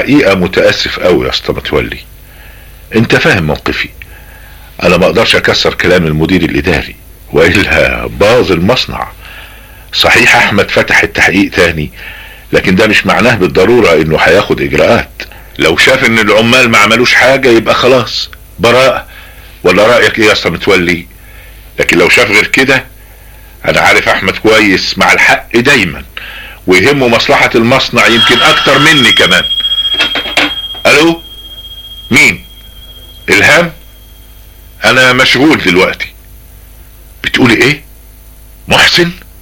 الحقيقة متأسف قوي يا اسطى متولي انت فاهم موقفي انا ما اقدرش اكسر كلام المدير الاداري والا باظ المصنع صحيح احمد فتح التحقيق تاني لكن ده مش معناه بالضرورة انه هياخد اجراءات لو شاف ان العمال ما عملوش حاجة يبقى خلاص براءة ولا رأيك ايه يا اسطى متولي لكن لو شاف غير كده انا عارف احمد كويس مع الحق دايما ويهمه مصلحة المصنع يمكن اكتر مني كمان الو مين الهام انا مشغول دلوقتي بتقولي ايه محسن